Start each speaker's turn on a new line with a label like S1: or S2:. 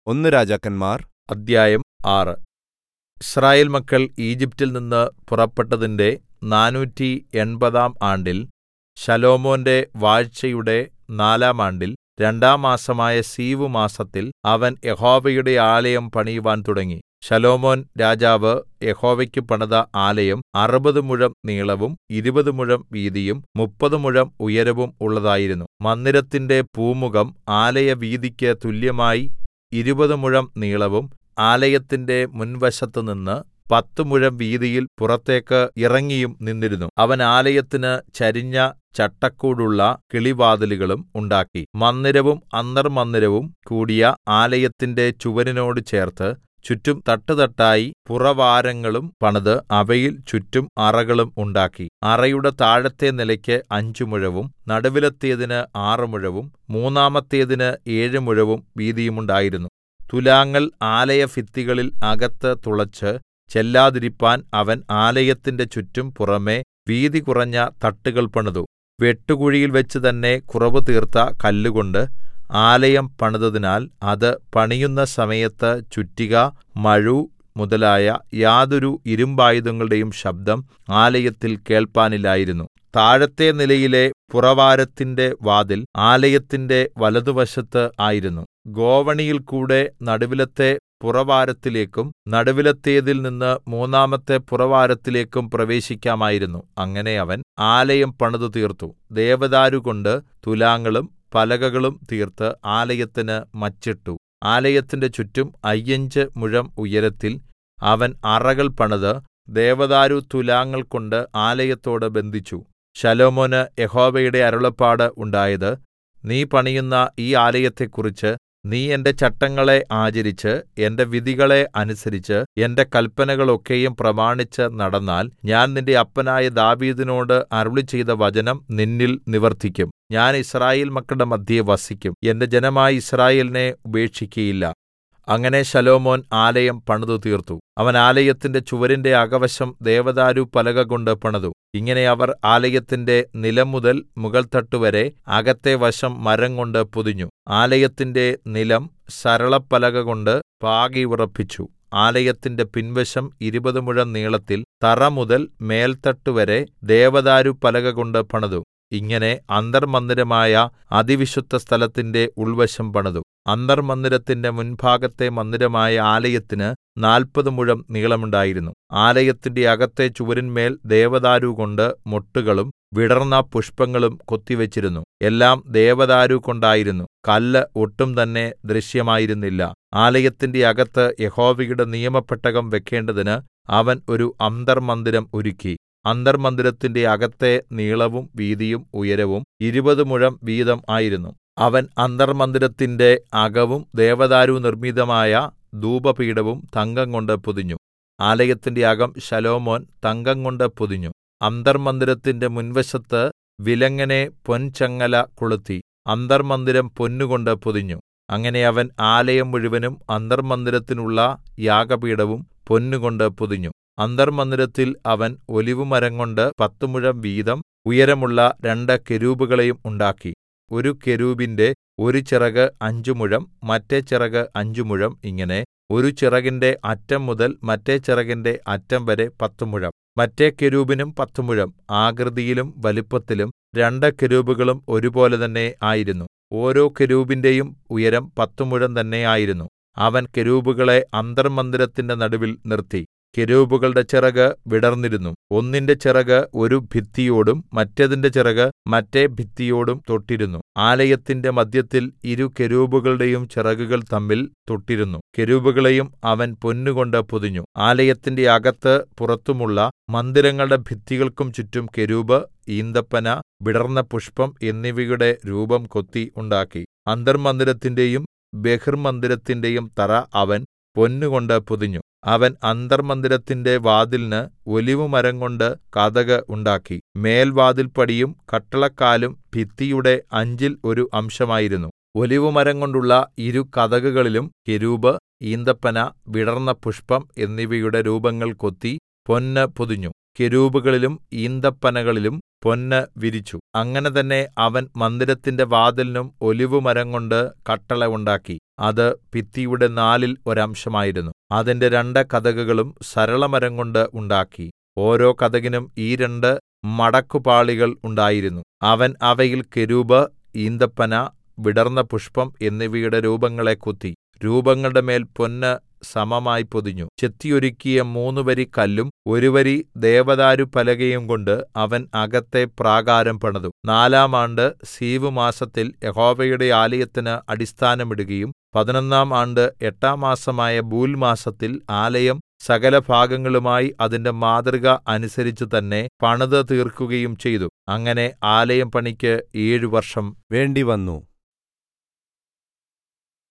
S1: ഒന്ന് രാജാക്കന്മാർ
S2: അദ്ധ്യായം ആറ് യിസ്രായേൽ മക്കൾ ഈജിപ്റ്റിൽ നിന്ന് പുറപ്പെട്ടതിന്റെ നാനൂറ്റി എൺപതാം ആണ്ടിൽ ശലോമോന്റെ വാഴ്ചയുടെ നാലാം ആണ്ടിൽ രണ്ടാം മാസമായ സീവ് മാസത്തിൽ അവൻ യഹോവയുടെ ആലയം പണിയുവാൻ തുടങ്ങി ശലോമോൻ രാജാവ് യഹോവയ്ക്ക് പണിത ആലയം അറുപത് മുഴം നീളവും ഇരുപത് മുഴം വീതിയും മുപ്പത് മുഴം ഉയരവും ഉള്ളതായിരുന്നു മന്ദിരത്തിന്റെ പൂമുഖം ആലയവീതിക്ക് തുല്യമായി ഇരുപത് മുഴം നീളവും ആലയത്തിന്റെ മുൻവശത്തുനിന്ന് പത്ത് മുഴം വീതിയിൽ പുറത്തേക്ക് ഇറങ്ങിയും നിന്നിരുന്നു അവൻ ആലയത്തിന് ചരിഞ്ഞ ചട്ടക്കൂടുള്ള കിളിവാതിലുകളും ഉണ്ടാക്കി മന്ദിരവും അന്തർമ്മന്ദിരവും കൂടിയ ആലയത്തിന്റെ ചുവരിനോട് ചേർത്ത് ചുറ്റും തട്ടുതട്ടായി പുറവാരങ്ങളും പണിത് അവയിൽ ചുറ്റും അറകളും ഉണ്ടാക്കി അറയുടെ താഴത്തെ നിലയ്ക്ക് അഞ്ച് മുഴവും നടുവിലത്തേതിന് ആറ് മുഴവും മൂന്നാമത്തേതിന് ഏഴ് മുഴവും വീതിയുമുണ്ടായിരുന്നു തുലാങ്ങൾ ആലയഭിത്തികളിൽ അകത്ത് തുളച്ച് ചെല്ലാതിരിപ്പാൻ അവൻ ആലയത്തിന്റെ ചുറ്റും പുറമെ വീതി കുറഞ്ഞ തട്ടുകൾ പണിതു വെട്ടുകുഴിയിൽ വെച്ച് തന്നെ കുറവ് തീർത്ത കല്ലുകൊണ്ട് ആലയം പണിതതിനാൽ അത് പണിയുന്ന സമയത്ത് ചുറ്റിക മഴു മുതലായ യാതൊരു ഇരുമ്പായുധങ്ങളുടെയും ശബ്ദം ആലയത്തിൽ കേൾപ്പാനില്ലായിരുന്നു താഴത്തെ നിലയിലെ പുറവാരത്തിന്റെ വാതിൽ ആലയത്തിന്റെ വലതുവശത്ത് ആയിരുന്നു ഗോവണിയിൽ കൂടെ നടുവിലത്തെ പുറവാരത്തിലേക്കും നടുവിലത്തേതിൽ നിന്ന് മൂന്നാമത്തെ പുറവാരത്തിലേക്കും പ്രവേശിക്കാമായിരുന്നു അങ്ങനെ അവൻ ആലയം പണിതു തീർത്തു ദേവദാരുകൊണ്ട് തുലാങ്ങളും പലകകളും തീർത്ത് ആലയത്തിന് മച്ചിട്ടു ആലയത്തിന്റെ ചുറ്റും അയ്യഞ്ച് മുഴം ഉയരത്തിൽ അവൻ അറകൾ പണിത് ദേവദാരു തുലാങ്ങൾ കൊണ്ട് ആലയത്തോട് ബന്ധിച്ചു ശലോമോന് യഹോവയുടെ അരുളപ്പാട് ഉണ്ടായത് നീ പണിയുന്ന ഈ ആലയത്തെക്കുറിച്ച് നീ എന്റെ ചട്ടങ്ങളെ ആചരിച്ച് എന്റെ വിധികളെ അനുസരിച്ച് എന്റെ കല്പനകളൊക്കെയും പ്രമാണിച്ച് നടന്നാൽ ഞാൻ നിന്റെ അപ്പനായ ദാവീദിനോട് അരുളിച്ചെയ്ത വചനം നിന്നിൽ നിവർത്തിക്കും ഞാൻ യിസ്രായേൽ മക്കളുടെ മദ്ധ്യേ വസിക്കും എന്റെ ജനമായ യിസ്രായേലിനെ ഉപേക്ഷിക്കയില്ല അങ്ങനെ ശലോമോൻ ആലയം പണിതു തീർത്തു അവൻ ആലയത്തിന്റെ ചുവരിന്റെ അകവശം ദേവദാരു പലക കൊണ്ട് പണിതു ഇങ്ങനെ അവർ ആലയത്തിന്റെ നിലംമുതൽ മുകൾത്തട്ടുവരെ അകത്തെ വശം മരം കൊണ്ട് പൊതിഞ്ഞു ആലയത്തിന്റെ നിലം സരളപ്പലക കൊണ്ട് പാകി ഉറപ്പിച്ചു ആലയത്തിന്റെ പിൻവശം ഇരുപത് മുഴം നീളത്തിൽ തറ മുതൽ മേൽത്തട്ടുവരെ ദേവദാരു പലക കൊണ്ട് പണിതു ഇങ്ങനെ അന്തർമന്ദിരമായ അതിവിശുദ്ധ സ്ഥലത്തിന്റെ ഉൾവശം പണിതു അന്തർമന്ദിരത്തിന്റെ മുൻഭാഗത്തെ മന്ദിരമായ ആലയത്തിന് നാല്പത് മുഴം നീളമുണ്ടായിരുന്നു ആലയത്തിന്റെ അകത്തെ ചുവരിന്മേൽ ദേവദാരു കൊണ്ട് മൊട്ടുകളും വിടർന്ന പുഷ്പങ്ങളും കൊത്തിവെച്ചിരുന്നു എല്ലാം ദേവദാരു കൊണ്ടായിരുന്നു കല്ല് ഒട്ടും തന്നെ ദൃശ്യമായിരുന്നില്ല ആലയത്തിന്റെ അകത്ത് യഹോവയുടെ നിയമപെട്ടകം വെക്കേണ്ടതിന് അവൻ ഒരു അന്തർമന്ദിരം ഒരുക്കി അന്തർമന്ദിരത്തിന്റെ അകത്തെ നീളവും വീതിയും ഉയരവും ഇരുപത് മുഴം വീതം ആയിരുന്നു അവൻ അന്തർമന്ദിരത്തിന്റെ അകവും ദേവദാരു നിർമ്മിതമായ ധൂപപീഠവും തങ്കംകൊണ്ട് പൊതിഞ്ഞു ആലയത്തിന്റെ അകം ശലോമോൻ തങ്കംകൊണ്ട് പൊതിഞ്ഞു അന്തർമന്ദിരത്തിന്റെ മുൻവശത്ത് വിലങ്ങനെ പൊൻചങ്ങല കൊളുത്തി അന്തർമന്ദിരം പൊന്നുകൊണ്ട് പൊതിഞ്ഞു അങ്ങനെ അവൻ ആലയം മുഴുവനും അന്തർമന്ദിരത്തിനുള്ള യാഗപീഠവും പൊന്നുകൊണ്ട് പൊതിഞ്ഞു അന്തർമന്ദിരത്തിൽ അവൻ ഒലിവുമരം കൊണ്ട് പത്ത് മുഴം വീതം ഉയരമുള്ള രണ്ട് കെരൂബുകളെയും ഉണ്ടാക്കി ഒരു കെരൂബിന്റെ ഒരു ചിറക് അഞ്ച് മുഴം മറ്റേ ചിറക് അഞ്ച് മുഴം ഇങ്ങനെ ഒരു ചിറകിന്റെ അറ്റം മുതൽ മറ്റേ ചിറകിന്റെ അറ്റം വരെ പത്ത് മുഴം മറ്റേ കെരൂബിനും പത്ത് മുഴം ആകൃതിയിലും വലിപ്പത്തിലും രണ്ട് കെരൂബുകളും ഒരുപോലെ തന്നെ ആയിരുന്നു ഓരോ കെരൂബിന്റെയും ഉയരം പത്ത് മുഴം തന്നെ ആയിരുന്നു അവൻ കെരൂബുകളെ അന്തർമന്ദിരത്തിന്റെ നടുവിൽ നിർത്തി കെരൂബുകളുടെ ചിറക് വിടർന്നിരുന്നു ഒന്നിന്റെ ചിറക് ഒരു ഭിത്തിയോടും മറ്റേതിന്റെ ചിറക് മറ്റേ ഭിത്തിയോടും തൊട്ടിരുന്നു ആലയത്തിന്റെ മധ്യത്തിൽ ഇരു കെരൂബുകളുടെയും ചിറകുകൾ തമ്മിൽ തൊട്ടിരുന്നു കെരൂബുകളെയും അവൻ പൊന്നുകൊണ്ട് പൊതിഞ്ഞു ആലയത്തിന്റെ അകത്ത് പുറത്തുമുള്ള മന്ദിരങ്ങളുടെ ഭിത്തികൾക്കും ചുറ്റും കെരൂബ് ഈന്തപ്പന വിടർന്ന പുഷ്പം എന്നിവയുടെ രൂപം കൊത്തി ഉണ്ടാക്കി അന്തർമന്ദിരത്തിന്റെയും ബഹിർമന്ദിരത്തിന്റെയും തറ അവൻ പൊന്നുകൊണ്ട് പൊതിഞ്ഞു അവൻ അന്തർമന്ദിരത്തിന്റെ വാതിലിന് ഒലിവുമരം കൊണ്ട് കതക് ഉണ്ടാക്കി മേൽവാതിൽപ്പടിയും കട്ടളക്കാലും ഭിത്തിയുടെ അഞ്ചിൽ ഒരു അംശമായിരുന്നു ഒലിവുമരം കൊണ്ടുള്ള ഇരു കതകുകളിലും കെരൂബ് ഈന്തപ്പന വിടർന്ന പുഷ്പം എന്നിവയുടെ രൂപങ്ങൾ കൊത്തി പൊന്ന് പൊതിഞ്ഞു കെരൂബുകളിലും ഈന്തപ്പനകളിലും പൊന്ന് വിരിച്ചു അങ്ങനെ തന്നെ അവൻ മന്ദിരത്തിന്റെ വാതിലിനും ഒലിവുമരംകൊണ്ട് കട്ടള ഉണ്ടാക്കി അത് ഭിത്തിയുടെ നാലിൽ ഒരംശമായിരുന്നു അതിന്റെ രണ്ട് കതകുകളും സരളമരംകൊണ്ട് ഉണ്ടാക്കി ഓരോ കതകിനും ഈ രണ്ട് മടക്കുപാളികൾ ഉണ്ടായിരുന്നു അവൻ അവയിൽ കെരൂബ് ഈന്തപ്പന വിടർന്ന പുഷ്പം എന്നിവയുടെ രൂപങ്ങളെ കൊത്തി രൂപങ്ങളുടെ മേൽ പൊന്ന് സമമായി പൊതിഞ്ഞു ചെത്തിയൊരുക്കിയ മൂന്ന് വരി കല്ലും ഒരു വരി ദേവദാരുപ്പലകയും കൊണ്ട് അവൻ അകത്തെ പ്രാകാരം പണിതു നാലാം ആണ്ട് സീവ് മാസത്തിൽ യഹോവയുടെ ആലയത്തിന് അടിസ്ഥാനമിടുകയും പതിനൊന്നാം ആണ്ട് എട്ടാം മാസമായ ബൂൽ മാസത്തിൽ ആലയം സകലഭാഗങ്ങളുമായി അതിന്റെ മാതൃക അനുസരിച്ച് തന്നെ പണിത് തീർക്കുകയും ചെയ്തു അങ്ങനെ ആലയം പണിക്ക് ഏഴു വർഷം
S1: വേണ്ടിവന്നു